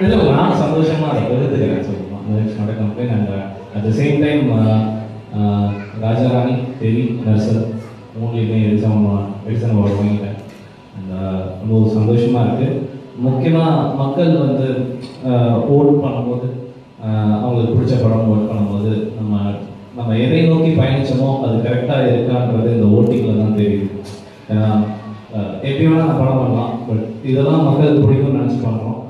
இடத்துல நான் சந்தோஷமா அதை எடுத்துக்கிறேன் சொல்லலாம் it's not complaint and at the same time Raja Rani Devi நர்சல் மூணுலையுமே எடிசன் எடிசன் அவார்டு வாங்கிட்டேன் And, uh, ரொம்ப சந்தோஷமா இருக்கு முக்கியமாக மக்கள் வந்து ஓட் பண்ணும்போது uh, அவங்களுக்கு பிடிச்ச படம் ஓட் பண்ணும்போது நம்ம நம்ம எதை நோக்கி பயணிச்சோமோ அது கரெக்டாக இருக்கான்றது இந்த ஓட்டிங்கில் தான் தெரியுது ஏன்னா, uh, எப்படி வேணால் நான் படம் பண்ணலாம் பட் இதெல்லாம் மக்களுக்கு பிடிக்கும்னு நினச்சி பண்ணுறோம்